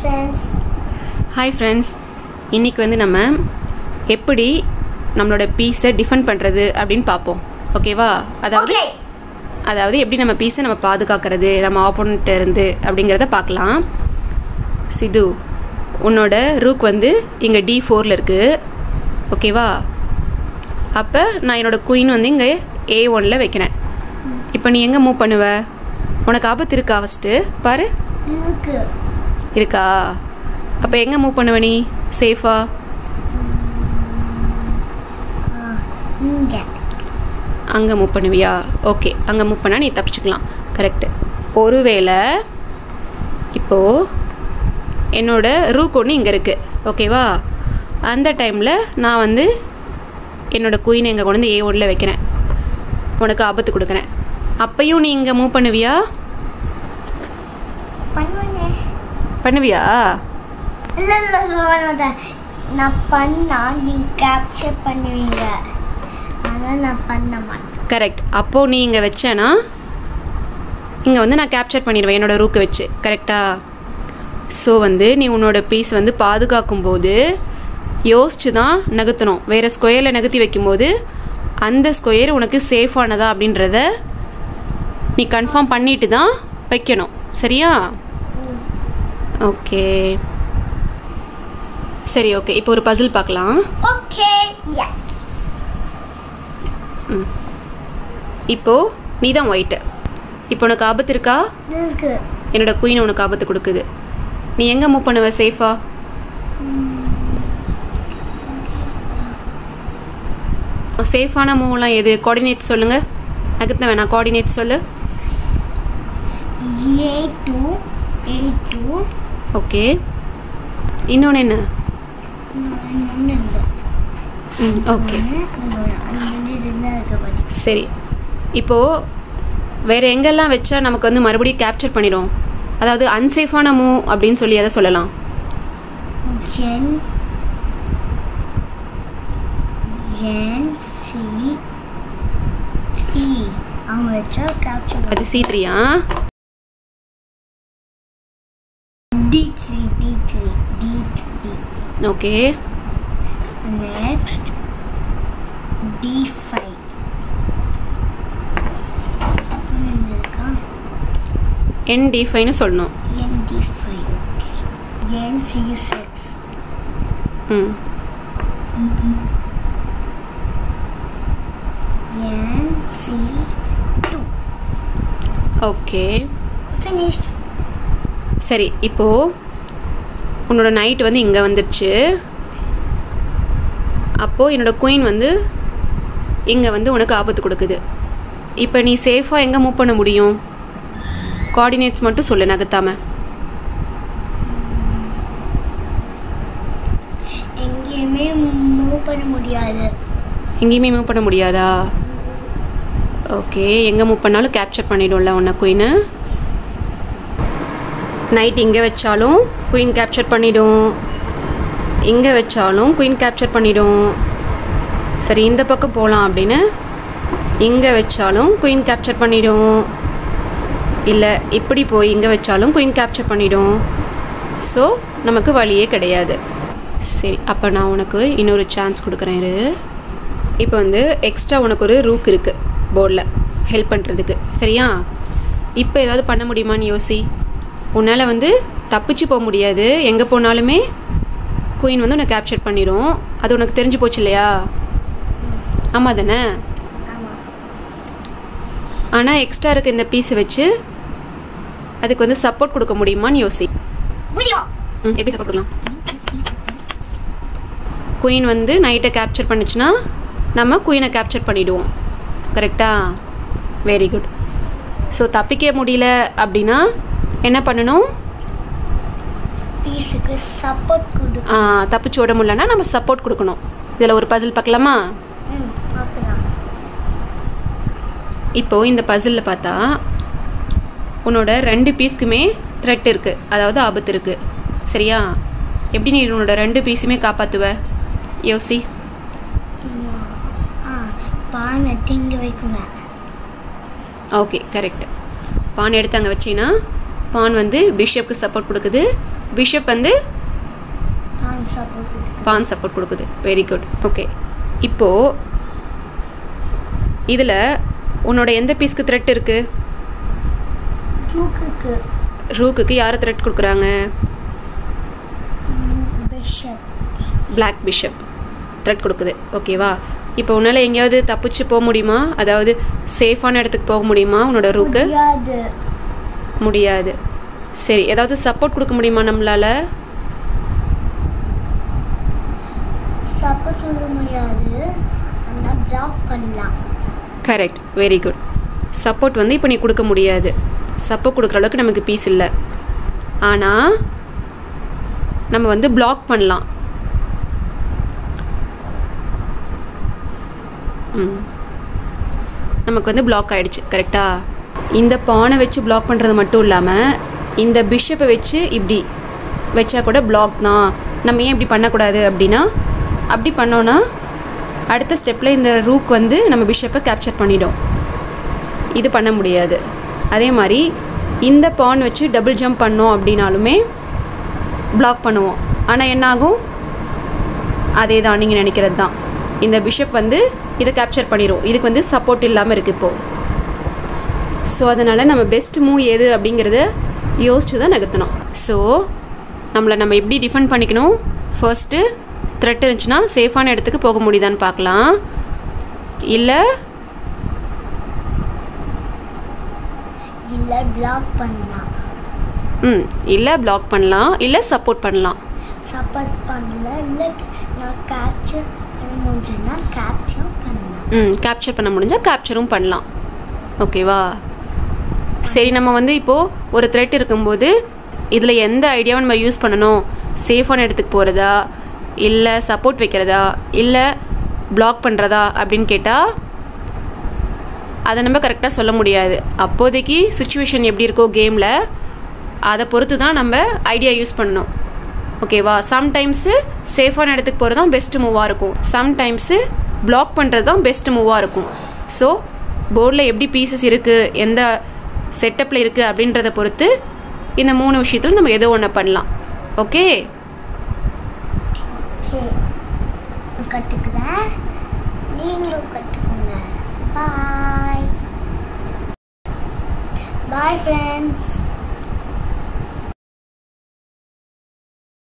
friends hi friends இன்றைக்கி வந்து நம்ம எப்படி நம்மளோட பீஸை டிஃபெண்ட் பண்ணுறது அப்படின்னு பார்ப்போம் ஓகேவா அதாவது ஓகே அதாவது எப்படி நம்ம பீஸை நம்ம பாதுகாக்கிறது நம்ம ஆப்போனண்ட்ட இருந்து அப்படிங்கிறத பார்க்கலாம் சிது உன்னோட ரூக் வந்து இங்கே டி ஃபோரில் இருக்குது ஓகேவா அப்போ நான் என்னோட குயின் வந்து இங்கே ஏ ஒனில் வைக்கிறேன் இப்போ நீ எங்கே மூவ் பண்ணுவ உனக்கு ஆபத்து இருக்கா ஃபஸ்ட்டு பாரு இருக்கு இருக்கா அப்போ எங்கே மூவ் பண்ணுவ நீ சேஃபா இங்கே அங்கே மூவ் பண்ணுவியா ஓகே அங்கே மூவ் பண்ணால் நீ தப்பிச்சுக்கலாம் கரெக்டு ஒருவேளை இப்போது என்னோட ரூக் ஒன்று இங்கே இருக்குது ஓகேவா அந்த டைமில் நான் வந்து என்னோட குயின் எங்கே கொண்டு வந்து ஏ ஒன்றில் வைக்கிறேன் உனக்கு ஆபத்து கொடுக்குறேன் அப்பையும் நீ இங்கே மூவ் பண்ணுவியா பண்ணுவேங்க பண்ணுவியா இல்லை இல்லை சொல்ல மாட்டேன் நான் பண்ணா நீங்கள் கேப்சர் பண்ணுவீங்க அதனால் நான் பண்ண மாட்டேன் கரெக்ட் அப்போது நீ இங்கே வச்சேன்னா இங்கே வந்து நான் கேப்சர் பண்ணிடுவேன் என்னோட ரூக்கு வச்சு கரெக்டா ஸோ வந்து நீ உன்னோட பீஸ் வந்து பாதுகாக்கும் போது யோசிச்சு தான் நகர்த்தணும் வேறு ஸ்கொயரில் நகர்த்தி வைக்கும்போது அந்த ஸ்கொயர் உனக்கு சேஃபானதா அப்படின்றத நீ கன்ஃபார்ம் பண்ணிட்டு தான் வைக்கணும் சரியா ஓகே சரி ஓகே இப்போ ஒரு பசில் பார்க்கலாம் ஓகே எஸ் இப்போது நீ தான் ஒயிட்டு இப்போ உனக்கு ஆபத்து இருக்கா திஸ் இஸ் குட் என்னோட குயின் உனக்கு ஆபத்து கொடுக்குது நீ எங்கே மூவ் பண்ணுவ சேஃபா சேஃபான மூவ்லாம் எது கோஆர்டினேட் சொல்லுங்க நகர்த்த வேணாம் கோஆர்டினேட் சொல்லு A two A two okay இன்னொன்று என்ன ஒன்று இல்லை ம் ஓகே அது வந்து இதுதான் இருக்க பாரு சரி இப்போது வேறு எங்கெல்லாம் வச்சா நமக்கு வந்து மறுபடியும் கேப்சர் பண்ணிடும் அதாவது அன்சேஃபான மூவ் அப்படின்னு சொல்லி எதை சொல்லலாம் என் என் சி டி அவங்க வச்சா கேப்சர் அது சி த்ரீயா D three D three D three okay next D five இருக்கா என் டி ஃபைவ்னு சொல்லணும் N D five okay N C six hmm N C two okay finished சரி இப்போது உன்னோட நைட் வந்து இங்கே வந்துடுச்சு அப்போது என்னோட குயின் வந்து இங்கே வந்து உனக்கு ஆபத்து கொடுக்குது இப்போ நீ சேஃபாக எங்கே மூவ் பண்ண முடியும் கோஆர்டினேட்ஸ் மட்டும் சொல்லு நகர்த்தாம எங்கேயுமே மூவ் பண்ண முடியாது எங்கேயுமே மூவ் பண்ண முடியாதா ஓகே எங்கே மூவ் பண்ணாலும் கேப்சர் பண்ணிடும்ல உன்னை குயின்னு நைட் இங்கே வச்சாலும் குயின் கேப்சர் பண்ணிடும் இங்கே வச்சாலும் குயின் கேப்சர் பண்ணிடும் சரி இந்த பக்கம் போகலாம் அப்படின்னு இங்கே வச்சாலும் குயின் கேப்சர் பண்ணிடும் இல்லை இப்படி போய் இங்கே வச்சாலும் குயின் கேப்சர் பண்ணிடும் ஸோ நமக்கு வழியே கிடையாது சரி அப்போ நான் உனக்கு இன்னொரு சான்ஸ் கொடுக்குறேன் இரு இப்போ வந்து எக்ஸ்ட்ரா உனக்கு ஒரு ரூக் இருக்குது போர்டில் ஹெல்ப் பண்ணுறதுக்கு சரியா இப்போ ஏதாவது பண்ண முடியுமான்னு யோசி உன்னால் வந்து தப்பிச்சு போக முடியாது எங்கே போனாலுமே குயின் வந்து உன்னை கேப்சர் பண்ணிடும் அது உனக்கு தெரிஞ்சு போச்சு இல்லையா ஆமாம் தானே ஆமாம் ஆனால் எக்ஸ்ட்ரா இருக்க இந்த பீஸை வச்சு அதுக்கு வந்து சப்போர்ட் கொடுக்க முடியுமான்னு யோசி முடியும் ம், எப்படி சப்போர்ட் கொடுக்கலாம் குயின் வந்து நைட்டை கேப்சர் பண்ணுச்சுன்னா நம்ம குயினை கேப்சர் பண்ணிடுவோம் கரெக்டா வெரி குட் ஸோ தப்பிக்க முடியல அப்படின்னா என்ன பண்ணணும் பீஸுக்கு சப்போர்ட் கொடு ஆ, தப்பிச்சு ஓட முடியலன்னா நம்ம சப்போர்ட் கொடுக்கணும் இதில் ஒரு பசில் பார்க்கலாமா ம் பார்க்கலாம் இப்போது இந்த பசிலில் பார்த்தா உன்னோட ரெண்டு பீஸ்க்குமே த்ரெட் இருக்குது அதாவது ஆபத்து இருக்குது சரியா எப்படி நீ உன்னோட ரெண்டு பீஸுமே காப்பாற்றுவ யோசி ஆ பானை இங்கே வைக்குவேன் ஓகே கரெக்ட் பான் எடுத்து அங்கே வச்சீங்கன்னா பான் வந்து பிஷப்க்கு சப்போர்ட் கொடுக்குது பிஷப் வந்து பான் சப்போர்ட் கொடுத்து பான் சப்போர்ட் கொடுக்குது வெரி குட் ஓகே இப்போது இதில் உன்னோட எந்த பீஸ்க்கு த்ரெட் இருக்குது தூக்குக்கு ரூக்குக்கு யார் த்ரெட் கொடுக்குறாங்க பிஷப் Black பிஷப் த்ரெட் கொடுக்குது ஓகேவா இப்போ உன்னால் எங்கேயாவது தப்பிச்சு போக முடியுமா அதாவது சேஃபான இடத்துக்கு போக முடியுமா உன்னோட ரூக்கு முடியாது முடியாது சரி ஏதாவது சப்போர்ட் கொடுக்க முடியுமா நம்மளால சப்போர்ட் சொல்ல முடியாது ஆனால் பிளாக் பண்ணலாம் கரெக்ட் வெரி குட் சப்போர்ட் வந்து இப்போ நீ கொடுக்க முடியாது சப்போர்ட் கொடுக்குற அளவுக்கு நமக்கு பீஸ் இல்லை ஆனால் நம்ம வந்து பிளாக் பண்ணலாம் ம் நமக்கு வந்து பிளாக் ஆயிடுச்சு கரெக்டா இந்த பானை வச்சு பிளாக் பண்ணுறது மட்டும் இல்லாமல் இந்த பிஷப்பை வச்சு இப்படி வச்சா கூட பிளாக் தான் நம்ம ஏன் இப்படி பண்ணக்கூடாது அப்படின்னா அப்படி பண்ணோன்னா அடுத்த ஸ்டெப்பில் இந்த ரூக் வந்து நம்ம பிஷப்பை கேப்சர் பண்ணிடும் இது பண்ண முடியாது அதே மாதிரி இந்த பான் வச்சு டபுள் ஜம்ப் பண்ணோம் அப்படின்னாலுமே பிளாக் பண்ணுவோம் ஆனால் என்ன ஆகும் அதே தான் நீங்கள் நினைக்கிறது தான் இந்த பிஷப் வந்து இதை கேப்சர் பண்ணிடும் இதுக்கு வந்து சப்போர்ட் இல்லாமல் இருக்குது இப்போது ஸோ அதனால் நம்ம பெஸ்ட் மூவ் எது அப்படிங்கிறத யோசிச்சு தான் நகர்த்தணும் ஸோ நம்மளை நம்ம எப்படி டிஃபெண்ட் பண்ணிக்கணும் ஃபர்ஸ்ட்டு த்ரெட் இருந்துச்சுன்னா சேஃபான இடத்துக்கு போக முடியுதான்னு பார்க்கலாம் இல்லை இல்லை பிளாக் பண்ணலாம் ம் இல்லை பிளாக் பண்ணலாம் இல்லை சப்போர்ட் பண்ணலாம் சப்போர்ட் பண்ணல இல்லை நான் கேப்சர் பண்ண முடிஞ்சுன்னா கேப்சர் பண்ணலாம் ம் கேப்சர் பண்ண முடிஞ்சால் கேப்சரும் பண்ணலாம் ஓகேவா சரி நம்ம வந்து இப்போது ஒரு த்ரெட் இருக்கும்போது இதில் எந்த ஐடியாவை நம்ம யூஸ் பண்ணணும் சேஃபான இடத்துக்கு போகிறதா இல்லை சப்போர்ட் வைக்கிறதா இல்லை பிளாக் பண்ணுறதா அப்படின்னு கேட்டால் அதை நம்ம கரெக்டாக சொல்ல முடியாது அப்போதைக்கு சுச்சுவேஷன் எப்படி இருக்கோ கேமில் அதை பொறுத்து தான் நம்ம ஐடியா யூஸ் பண்ணணும் ஓகேவா சம்டைம்ஸு சேஃபான இடத்துக்கு போகிறது தான் பெஸ்ட் மூவாக இருக்கும் சம்டைம்ஸு பிளாக் பண்ணுறது தான் பெஸ்ட் மூவாக இருக்கும் ஸோ போர்டில் எப்படி பீசஸ் இருக்குது எந்த செட்டப்பில் இருக்குது அப்படின்றத பொறுத்து இந்த மூணு விஷயத்தில் நம்ம ஏதோ ஒன்று பண்ணலாம் ஓகே சரி கற்றுக்குறேன் நீங்களும் கற்றுக்குங்க பாய் பாய் ஃப்ரெண்ட்ஸ்